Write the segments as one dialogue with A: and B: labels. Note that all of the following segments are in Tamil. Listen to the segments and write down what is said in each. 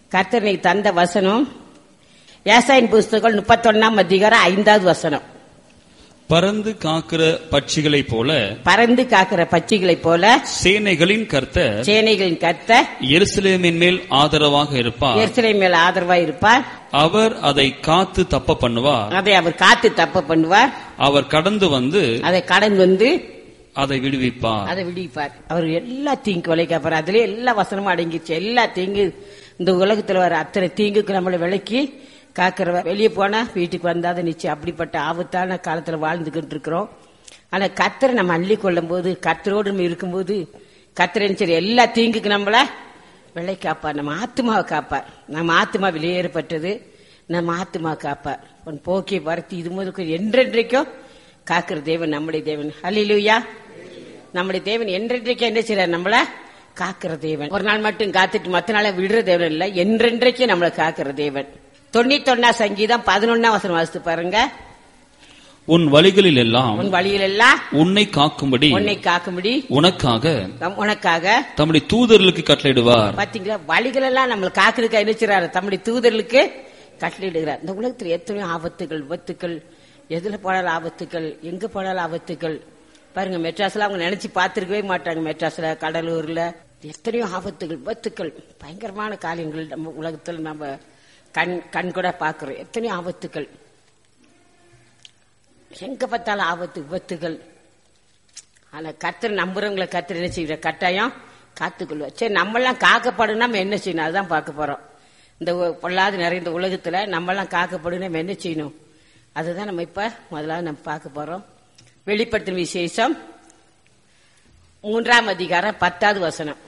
A: கர்த்தனை தந்த வசனம் ஏசாயின் புஸ்தகம் முப்பத்தொன்னாம் அதிகாரம் ஐந்தாவது வசனம்
B: பறந்து காக்கிற பட்சிகளைப் போல
A: பறந்து காக்கிற பட்சிகளைப் போல
B: சேனைகளின் கர்த்தர்
A: சேனைகளின் கர்த்தர்
B: எருசலேமின் மேல் ஆதரவாக இருப்பார்
A: எருசலேம் மேல் ஆதரவாய் இருப்பார்
B: அவர் அதை காத்து தப்ப பண்ணுவார்
A: அதை அவர் காத்து தப்ப பண்ணுவார்
B: அவர் கடந்து வந்து
A: அதை கடந்து வந்து
B: அதை விடுவிப்பார்
A: அதை விடுவிப்பார் அவர் எல்லா தீங்கு விளைக்காப்பார் அதுலயே எல்லா வசனமும் அடங்கிச்சு எல்லா தீங்கு இந்த உலகத்துல வர அத்தனை தீங்குக்கு நம்மளை விலக்கி காக்கிறவர் வெளியே போனா வீட்டுக்கு வந்தாத நிச்சயம் அப்படிப்பட்ட ஆபத்தான காலத்துல வாழ்ந்துகிட்டு இருக்கிறோம் ஆனா கத்தரை நம்ம அள்ளி கொள்ளும் போது கத்தரோடு நம்ம இருக்கும்போது கத்தரன் சரி எல்லா தீங்குக்கு நம்மள விலை காப்பார் நம்ம ஆத்மாவை காப்பார் நம்ம ஆத்மா வெளியேறப்பட்டது நம்ம ஆத்மா காப்பார் உன் போக்கி வரத்தி இது முதல் என்றென்றைக்கும் காக்கிற தேவன் நம்முடைய தேவன் ஹalleluya நம்முடைய தேவன் என்றென்றைக்கும் என்ன செய்யறார் நம்மள காக்கிற தேவன் ஒரு நாள் மட்டும் காத்துட்டு மத்த நாள விடுற தேவன் இல்ல என்றென்றைக்கும் நம்மளை காக்கிற தேவன் தொண்ணூத்தொன்னா சங்கீதம் பதினொன்னா வசனம் வாசித்து பாருங்க
B: உன் வழிகளில் எல்லாம்
A: உன் வழியில் எல்லாம்
B: உன்னை காக்கும்படி
A: உன்னை காக்கும்படி
B: உனக்காக
A: நம் உனக்காக
B: தம்முடைய தூதர்களுக்கு கட்டளையிடுவார்
A: பாத்தீங்களா வழிகள் எல்லாம் நம்மளை காக்கிறதுக்கு நினைச்சுறாரு தம்முடைய தூதர்களுக்கு கட்டளையிடுகிறார் இந்த உலகத்துல எத்தனையோ ஆபத்துகள் விபத்துக்கள் எதுல போனாலும் ஆபத்துக்கள் எங்க போனாலும் ஆபத்துக்கள் பாருங்க மெட்ராஸ்ல அவங்க நினைச்சு பார்த்திருக்கவே மாட்டாங்க மெட்ராஸ்ல கடலூர்ல எத்தனையோ ஆபத்துகள் விபத்துக்கள் பயங்கரமான காரியங்கள் நம்ம உலகத்துல நம்ம கண் கண் கூட பாக்குறோம் எத்தனையோ ஆபத்துக்கள் எங்க பார்த்தாலும் ஆபத்து விபத்துகள் ஆனா கத்தர் நம்புறவங்களை கத்தர் என்ன செய்யற கட்டாயம் காத்துக்கொள்வார் சரி நம்மெல்லாம் காக்கப்படும் நம்ம என்ன செய்யணும் அதுதான் பார்க்க போறோம் இந்த உ- பொல்லாத நிறைந்த உலகத்துல நம்மெல்லாம் காக்கப்படும் நம்ம என்ன செய்யணும் அதுதான் நம்ம இப்ப முதலாவது நம்ம பார்க்க போறோம் வெளிப்படுத்தும் விசேஷம் மூன்றாம் அதிகாரம் பத்தாவது வசனம்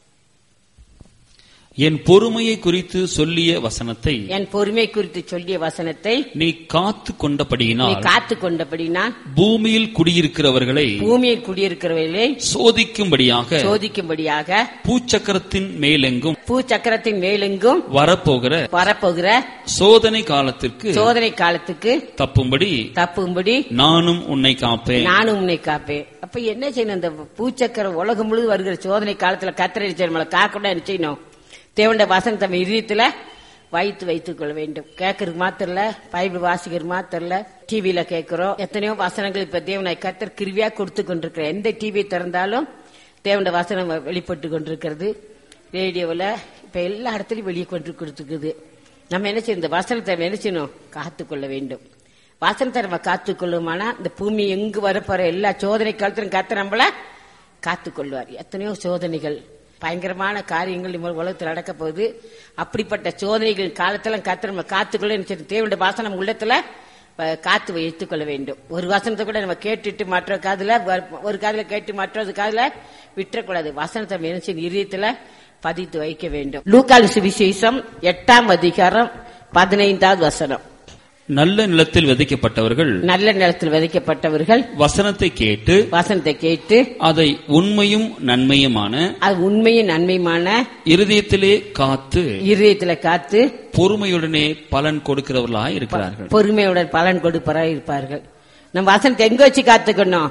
B: என் பொறுமையை குறித்து சொல்லிய வசனத்தை
A: என் பொறுமை குறித்து சொல்லிய வசனத்தை
B: நீ காத்து
A: நீ
B: கொண்டபடியினால்
A: காத்து கொண்டபடினா
B: பூமியில் குடியிருக்கிறவர்களை
A: பூமியில் குடியிருக்கிறவர்களே
B: சோதிக்கும்படியாக
A: சோதிக்கும்படியாக
B: பூச்சக்கரத்தின் மேலெங்கும்
A: பூச்சக்கரத்தின் மேலெங்கும்
B: வரப்போகிற
A: வரப்போகிற
B: சோதனை காலத்திற்கு
A: சோதனை காலத்துக்கு
B: தப்பும்படி
A: தப்பும்படி
B: நானும் உன்னை காப்பேன்
A: நானும் உன்னை காப்பேன் அப்ப என்ன செய்யணும் இந்த பூச்சக்கர உலகம் முழுவதும் வருகிற சோதனை காலத்துல கத்திரை நம்மளை காக்கணும் என்ன செய்யணும் தேவண்ட வசனம் தம் இதயத்துல வைத்து வைத்துக் கொள்ள வேண்டும் கேட்கறதுக்கு மாத்திரம் இல்ல பைபிள் வாசிக்கிறது மாத்திரம் இல்ல டிவியில கேட்கிறோம் எத்தனையோ வசனங்கள் இப்ப தேவனை கத்தர் கிருவியா கொடுத்து கொண்டிருக்கிற எந்த டிவி திறந்தாலும் தேவண்ட வசனம் வெளிப்பட்டு கொண்டிருக்கிறது ரேடியோவில் இப்ப எல்லா இடத்துலயும் வெளியே கொண்டு கொடுத்துக்குது நம்ம என்ன செய்யணும் இந்த வசனத்தை நம்ம என்ன செய்யணும் காத்துக்கொள்ள வேண்டும் வசனத்தை நம்ம காத்துக்கொள்ளுமானா இந்த பூமி எங்கு வரப்போற எல்லா சோதனை காலத்திலும் கத்த நம்மள காத்துக்கொள்வார் எத்தனையோ சோதனைகள் பயங்கரமான காரியங்கள் நம்ம உலகத்தில் நடக்க போகுது அப்படிப்பட்ட சோதனைகள் காலத்துல கத்த நம்ம காத்துக்கொள்ள என்ன செய்யணும்? தேவனுடைய வாசனை நம்ம உள்ளத்துல அஹ், காத்து வைத்துக் கொள்ள வேண்டும் ஒரு வசனத்தை கூட நம்ம கேட்டுட்டு மற்ற காதுல வ- ஒரு காதுல கேட்டு மற்றது காதுல விட்டுறக்கூடாது வசனத்தை நம்ம என்ன செய்யணும்? இதயத்துல பதித்து வைக்க வேண்டும் லூக்கால் சுவிசேஷம் எட்டாம் அதிகாரம் பதினைந்தாவது வசனம்
B: நல்ல நிலத்தில் விதைக்கப்பட்டவர்கள்
A: நல்ல நிலத்தில் விதைக்கப்பட்டவர்கள்
B: வசனத்தை கேட்டு
A: வசனத்தை கேட்டு
B: அதை உண்மையும் நன்மையுமான
A: அது உண்மையும் நன்மையுமான
B: இருதயத்திலே காத்து
A: இருதயத்துல காத்து
B: பொறுமையுடனே பலன் கொடுக்கிறவர்களாய் இருக்கிறார்கள்
A: பொறுமையுடன் பலன் கொடுப்பராய் இருப்பார்கள் நம்ம வசனத்தை எங்க வச்சு காத்துக்கணும்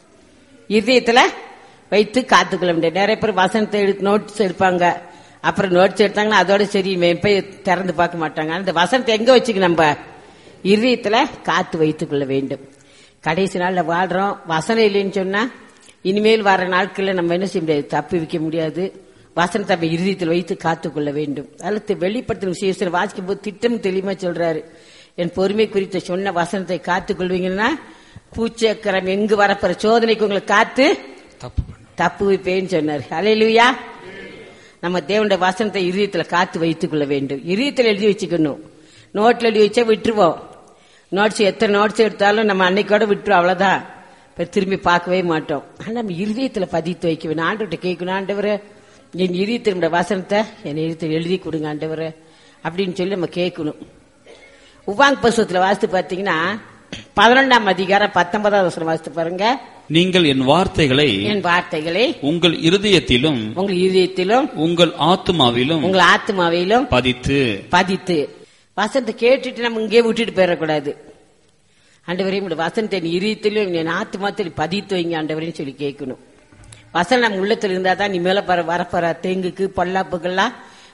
A: இதயத்துல வைத்து காத்துக்கொள்ள முடியாது நிறைய பேர் வசனத்தை எடுத்து நோட்ஸ் எடுப்பாங்க அப்புறம் நோட்ஸ் எடுத்தாங்கன்னா அதோட சரி இவன் போய் திறந்து பார்க்க மாட்டாங்க அந்த வசனத்தை எங்க வச்சுக்க நம்ம இதயத்துல காத்து வைத்துக் கொள்ள வேண்டும் கடைசி நாள்ல வாழ்றோம் வசனம் இல்லைன்னு சொன்னா இனிமேல் வர நாட்கள்ல நம்ம என்ன செய்ய முடியாது தப்பி வைக்க முடியாது வசனத்தை நம்ம இருதயத்தில் வைத்து காத்துக்கொள்ள வேண்டும் அல்லது வெளிப்படுத்தும் விசேஷத்தில் வாசிக்கும் போது திட்டம் தெளிவா சொல்றாரு என் பொறுமை குறித்த சொன்ன வசனத்தை காத்துக் கொள்வீங்கன்னா பூச்சக்கரம் எங்கு வரப்போற சோதனைக்கு உங்களை காத்து
B: தப்பு பண்ணு.
A: தப்பு வைப்பேன்னு சொன்னார் அலையிலுயா நம்ம தேவனுடைய வசனத்தை இதயத்துல காத்து வைத்துக் கொள்ள வேண்டும் இதயத்தில் எழுதி வச்சுக்கணும் நோட்ல எழுதி வச்சா விட்டுருவோம் நோட்ஸ் எத்தனை நோட்ஸ் எடுத்தாலும் நம்ம அன்னைக்கோட விட்டுருவோம் அவ்வளவுதான் இப்ப திரும்பி பார்க்கவே மாட்டோம் ஆனா நம்ம இருதயத்துல பதித்து வைக்க வேண்டும் ஆண்டவர்கிட்ட கேட்கணும் ஆண்டவரே என் இதயத்தினுடைய வசனத்தை என் இதயத்தில் எழுதி கொடுங்க ஆண்டவரே அப்படின்னு சொல்லி நம்ம கேட்கணும் உவாங் பசுவத்துல வாசித்து பாத்தீங்கன்னா பதினொன்றாம் அதிகாரம் பத்தொன்பதாவது வசனம் வாசித்து பாருங்க
B: நீங்கள் என் வார்த்தைகளை
A: என் வார்த்தைகளை
B: உங்கள் இருதயத்திலும்
A: உங்கள் இதயத்திலும்
B: உங்கள் ஆத்துமாவிலும்
A: உங்கள் ஆத்மாவிலும்
B: பதித்து
A: பதித்து வசனத்தை கேட்டுட்டு நம்ம இங்கே விட்டுட்டு போயிடக்கூடாது ஆண்டவரே உங்களுடைய வசனத்தை என் இதயத்திலும் என் ஆத்மாத்திலும் பதித்து வைங்க ஆண்டவரேன்னு சொல்லி கேட்கணும் வசனம் நம்ம உள்ளத்துல இருந்தா தான் நீ மேல பர வரப்போற தேங்குக்கு பொல்லாப்புக்கெல்லாம்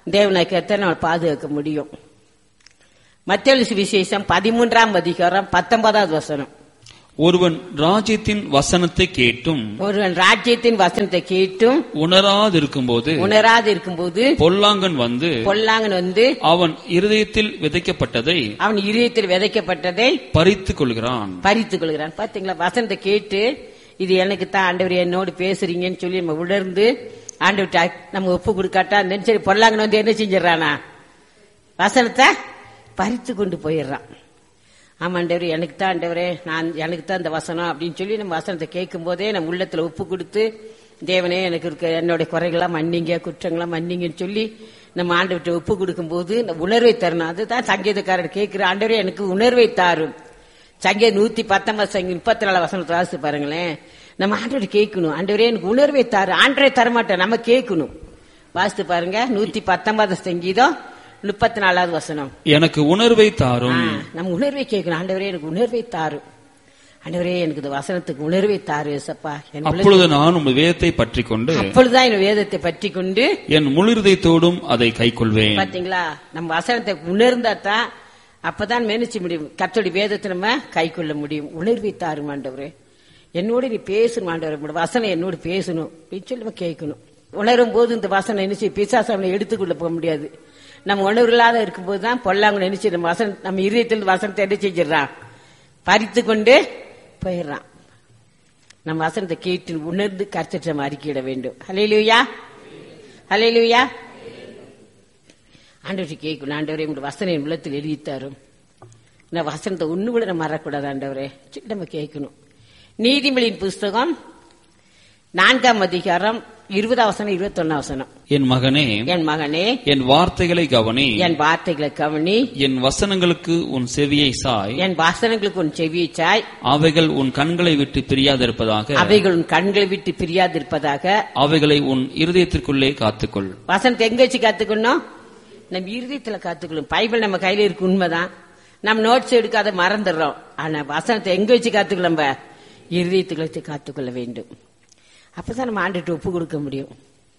A: தேவனை கத்த நம்ம பாதுகாக்க முடியும் மத்திய விசேஷம் பதிமூன்றாம் அதிகாரம் பத்தொன்பதாவது வசனம்
B: ஒருவன் ராஜ்யத்தின் வசனத்தை கேட்டும்
A: ஒருவன் ராஜ்யத்தின் வசனத்தை கேட்டும்
B: உணராதிருக்கும்போது
A: உணராது இருக்கும்போது
B: பொல்லாங்கன் வந்து
A: பொல்லாங்கன் வந்து
B: அவன் இருதயத்தில் விதைக்கப்பட்டதை
A: அவன் இதயத்தில் விதைக்கப்பட்டதை
B: பறித்துக் கொள்கிறான்
A: பறித்துக் கொள்கிறான் பாத்தீங்களா வசனத்தை கேட்டு இது எனக்கு தான் ஆண்டவர் என்னோடு பேசுறீங்கன்னு சொல்லி நம்ம உணர்ந்து ஆண்டவர் நம்ம ஒப்பு கொடுக்காட்டா இருந்தேன்னு சரி பொல்லாங்கன் வந்து என்ன செஞ்சிடறானா வசனத்தை பறித்து கொண்டு போயிடுறான் ஆமா ஆண்டவர் எனக்கு தான் ஆண்டவரே நான் எனக்கு தான் இந்த வசனம் அப்படின்னு சொல்லி நம்ம வசனத்தை கேட்கும் போதே நம்ம உள்ளத்துல ஒப்பு கொடுத்து தேவனே எனக்கு இருக்க என்னுடைய குறைகளாம் மன்னிங்க குற்றங்களாம் மன்னிங்கன்னு சொல்லி நம்ம ஆண்டவர்கிட்ட ஒப்பு கொடுக்கும்போது இந்த உணர்வை தரணும் அதுதான் சங்கீதக்காரர் கேட்கிற ஆண்டவரே எனக்கு உணர்வை தாரும் சங்கே நூத்தி பத்தொன்பது சங்கி முப்பத்தி நாலு வசனத்தை வாசித்து பாருங்களேன் நம்ம ஆண்டவர் கேட்கணும் ஆண்டவரே எனக்கு உணர்வை தாரு ஆண்டவரே தரமாட்டேன் நம்ம கேட்கணும் வாசித்து பாருங்க நூத்தி பத்தொன்பது சங்கீதம் முப்பத்தி நாலாவது வசனம்
B: எனக்கு உணர்வை தாரும்
A: ஆ, நம்ம உணர்வை கேட்கணும் ஆண்டவரே எனக்கு உணர்வை தாரு ஆண்டவரே எனக்கு இந்த வசனத்துக்கு உணர்வை தாரு சப்பா என் உள்ள-
B: அப்பொழுது நான் உங்கள் வேதத்தை பற்றிக் கொண்டு
A: அப்பொழுதுதான் என் வேதத்தை பற்றி கொண்டு
B: என் முழு இருதயத்தோடும் அதை கைக்கொள்வேன்
A: பாத்தீங்களா நம்ம வசனத்தை உணர்ந்தா தான் அப்பதான் மேனிச்சு முடியும் கத்தோடி வேதத்தை நம்ம கை கொள்ள முடியும் உணர்வை தாரும் ஆண்டவரே என்னோட நீ பேசணும் ஆண்டவரே உங்களோட வசனம் என்னோட பேசணும் அப்படின்னு சொல்லி நம்ம கேட்கணும் உணரும் போது இந்த வசனம் நினைச்சு பிசாசம் எடுத்துக்கொள்ள போக முடியாது நம்ம உணர்வு இல்லாத இருக்கும்போது தான் பொல்லாங்க நினைச்சு நம்ம வசனம் நம்ம இதயத்தில் வசனத்தை என்ன செஞ்சிடறான் பறித்து கொண்டு போயிடுறான் நம்ம வசனத்தை கேட்டு உணர்ந்து கர்த்தற்ற அறிக்கையிட வேண்டும் ஹலேலூயா ஹலேலூயா ஆண்டவரை கேட்கணும் ஆண்டவரே உங்களோட வசனம் என் உள்ளத்தில் எழுதித்தாரும் இந்த வசனத்தை ஒண்ணு கூட நம்ம மறக்கூடாது ஆண்டவரே சரி, நம்ம கேட்கணும் நீதிமொழியின் புஸ்தகம் நான்காம் அதிகாரம் இருபதாம் வசனம் இருபத்தொன்னாம் வசனம்
B: என் மகனே
A: என் மகனே
B: என் வார்த்தைகளை கவனி
A: என் வார்த்தைகளை கவனி
B: என் வசனங்களுக்கு உன் செவியை சாய்
A: என் வாசனங்களுக்கு உன் செவியச்சாய்
B: அவைகள் உன் கண்களை விட்டு பிரியாதிருப்பதாக
A: அவைகள் உன் கண்களை விட்டு பிரியாதிருப்பதாக
B: அவைகளை உன் இருதயத்திற்குள்ளே காத்துக்கொள்
A: வசனத்தை எங்க வச்சு காத்துக்கணும் நம்ம இருதயத்துல காத்துக்கணும் பைபிள் நம்ம கையில இருக்கு உண்மைதான் நம்ம நோட்ஸ் எடுக்காத மறந்துடுறோம் ஆனா வசனத்தை எங்க வச்சு காத்துக்கலாம் நம்ம இருதயத்துல வச்சு காத்துக்கொள்ள வேண்டும் அப்பதான் நம்ம ஆண்டுட்டு ஒப்பு கொடுக்க முடியும்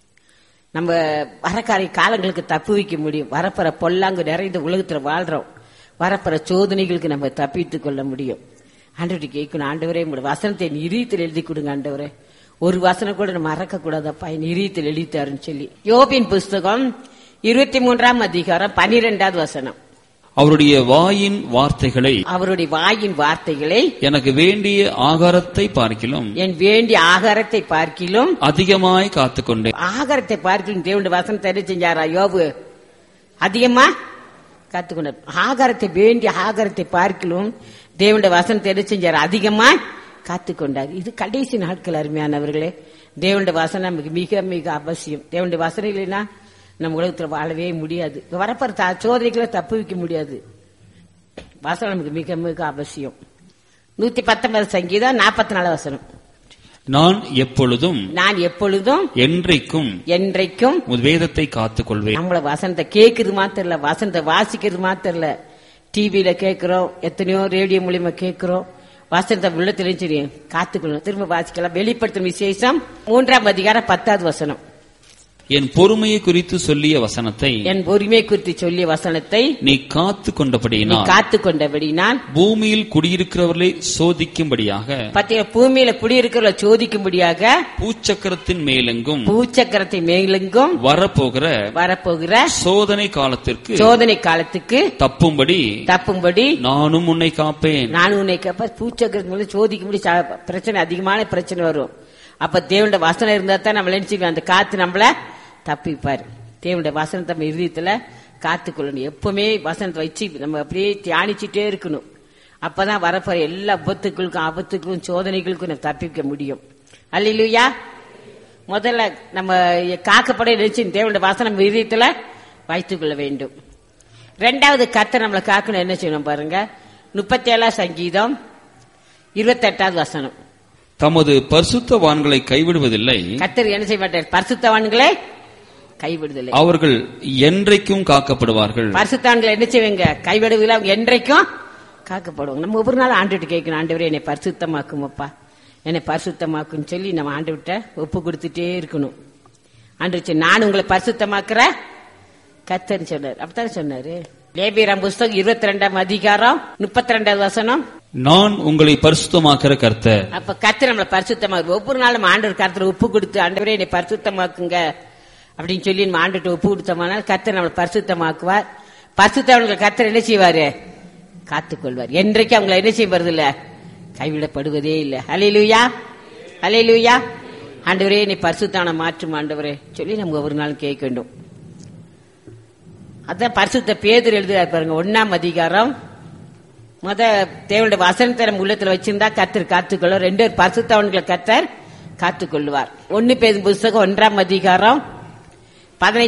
A: நம்ம வரக்காரை காலங்களுக்கு தப்பு வைக்க முடியும் வரப்போற பொல்லாங்கு நிறைந்த உலகத்துல வாழ்றோம் வரப்போற சோதனைகளுக்கு நம்ம தப்பித்துக் கொள்ள முடியும் ஆண்டவர்கிட்ட கேட்கணும் ஆண்டவரே உங்களோட வசனத்தை என் இதயத்தில் எழுதி கொடுங்க ஆண்டவரே ஒரு வசனம் கூட நம்ம மறக்க கூடாதப்பா என் இதயத்தில் எழுதித்தாருன்னு சொல்லி யோபின் புஸ்தகம் இருபத்தி மூன்றாம் அதிகாரம் பனிரெண்டாவது வசனம்
B: அவருடைய வாயின் வார்த்தைகளை
A: அவருடைய வாயின் வார்த்தைகளை
B: எனக்கு வேண்டிய ஆகாரத்தை பார்க்கிலும்
A: என் வேண்டிய ஆகாரத்தை பார்க்கிலும்
B: அதிகமாய் காத்துக்கொண்டேன்
A: ஆகாரத்தை பார்க்கிலும் தேவனுடைய வசனத்தை என்ன செஞ்சாரா யோபு அதிகமா கத்துக்கொண்டார் ஆகாரத்தை வேண்டிய ஆகாரத்தை பார்க்கிலும் தேவனுடைய வசனத்தை என்ன செஞ்சார் அதிகமா காத்துக்கொண்டார் இது கடைசி நாட்கள் அருமையானவர்களே தேவனுடைய வசனம் நமக்கு மிக மிக அவசியம் தேவனுடைய வசனம் இல்லைன்னா நம்ம உலகத்துல வாழவே முடியாது வரப்போற த- சோதனைகளை தப்பு வைக்க முடியாது வசனம் நமக்கு மிக மிக அவசியம் நூத்தி பத்தொன்பது சங்கீதம் நாற்பத்தி நாலு வசனம்
B: நான் எப்பொழுதும்
A: நான் எப்பொழுதும்
B: என்றைக்கும்
A: என்றைக்கும்
B: உன் வேதத்தை காத்துக்கொள்வேன்
A: நம்மள வசனத்தை கேட்கறது மாத்திரம் இல்ல வசனத்தை வாசிக்கிறது மாத்திரம் இல்ல டிவியில கேட்கிறோம் எத்தனையோ ரேடியோ மூலியமா கேட்கிறோம் வசனத்தை உள்ளத்துல சரி காத்துக்கணும் திரும்ப வாசிக்கலாம் வெளிப்படுத்தும் விசேஷம் மூன்றாம் அதிகாரம் பத்தாவது வசனம்
B: என் பொறுமையை குறித்து சொல்லிய வசனத்தை
A: என் பொறுமை குறித்து சொல்லிய வசனத்தை
B: நீ காத்து
A: நீ
B: கொண்டபடியினால்
A: காத்து கொண்டபடினால்
B: பூமியில் குடியிருக்கிறவர்களை சோதிக்கும்படியாக
A: பத்திய பூமியில குடியிருக்கிற சோதிக்கும்படியாக
B: பூச்சக்கரத்தின் மேலெங்கும்
A: பூச்சக்கரத்தை மேலெங்கும்
B: வரப்போகிற
A: வரப்போகிற
B: சோதனை காலத்திற்கு
A: சோதனை காலத்துக்கு
B: தப்பும்படி
A: தப்பும்படி
B: நானும் உன்னை காப்பேன்
A: நான் உன்னை கேப்ப பூச்சக்கரத்து மேல சோதிக்க முடியும் பிரச்சனை அதிகமான பிரச்சனை வரும் அப்ப தேவனுடைய வசனம் இருந்தா தான் நம்ம நினைச்சு அந்த காத்து நம்மள தப்பிப்பாரு தேவனுடைய வசனத்தை நம்ம இருதயத்துல காத்துக்கொள்ளணும் எப்பவுமே வசனத்தை வச்சு நம்ம அப்படியே தியானிச்சுட்டே இருக்கணும் அப்பதான் வரப்போற எல்லா விபத்துக்களுக்கும் ஆபத்துக்கும் சோதனைகளுக்கும் நம்ம தப்பிக்க முடியும் அல்லையா முதல்ல நம்ம காக்கப்பட நினைச்சு தேவனுடைய வாசனை நம்ம இதயத்துல வைத்துக் கொள்ள வேண்டும் ரெண்டாவது கத்தை நம்மளை காக்கணும் என்ன செய்யணும் பாருங்க முப்பத்தி ஏழாம் சங்கீதம் இருபத்தெட்டாவது வசனம்
B: தமது பரிசுத்தவான்களை கைவிடுவதில்லை
A: கத்தர் என்ன செய்ய மாட்டார் பரிசுத்தவான்களை கைவிடுதலை
B: அவர்கள் என்றைக்கும் காக்கப்படுவார்கள்
A: பரிசுத்தவான்களை என்ன செய்வீங்க கைவிடுவதில்லை அவங்க என்றைக்கும் காக்கப்படுவாங்க நம்ம ஒவ்வொரு நாள் ஆண்டுட்டு கேட்கணும் ஆண்டவரே என்னை பரிசுத்தமாக்கும் அப்பா என்னை பரிசுத்தமாக்குன்னு சொல்லி நம்ம ஆண்டுவிட்ட ஒப்பு கொடுத்துட்டே இருக்கணும் ஆண்டு நான் உங்களை பரிசுத்தமாக்குற கத்தன்னு சொன்னார் அப்படித்தானே சொன்னாரு லேபியராம் புஸ்தகம் இருபத்தி ரெண்டாம் அதிகாரம் முப்பத்தி ரெண்டாவது வசனம்
B: நான் உங்களை பரிசுத்தமாக்கிற கர்த்தர்
A: அப்ப கத்து நம்மளை பரிசுத்தமாக்கு ஒவ்வொரு நாளும் ஆண்டவர் கருத்துல உப்பு கொடுத்து ஆண்டவரே என்னை பரிசுத்தமாக்குங்க அப்படின்னு சொல்லி நம்ம ஆண்டுட்டு உப்பு கொடுத்தோம்னா கத்தர் நம்மளை பரிசுத்தமாக்குவார் பரிசுத்தவனுக்கு கத்தர் என்ன செய்வாரு காத்துக்கொள்வார் என்றைக்கு அவங்களை என்ன செய்வது இல்ல கைவிடப்படுவதே இல்லை அலையிலுயா அலையிலுயா ஆண்டவரே நீ பரிசுத்தான மாற்றும் ஆண்டவரே சொல்லி நம்ம ஒவ்வொரு நாளும் கேட்க வேண்டும் அதான் பரிசுத்த பேதர் எழுதுறாரு பாருங்க ஒன்னாம் அதிகாரம் முத தேவனுடைய வசனத்தை நம்ம உள்ளத்துல வச்சிருந்தா கத்தர் காத்துக்கொள்ளும் ரெண்டு பேர் பரிசுத்தவன்களை கத்தர் காத்துக்கொள்வார் ஒன்னு பேரும் புஸ்தகம் ஒன்றாம் அதிகாரம் பதினைந்து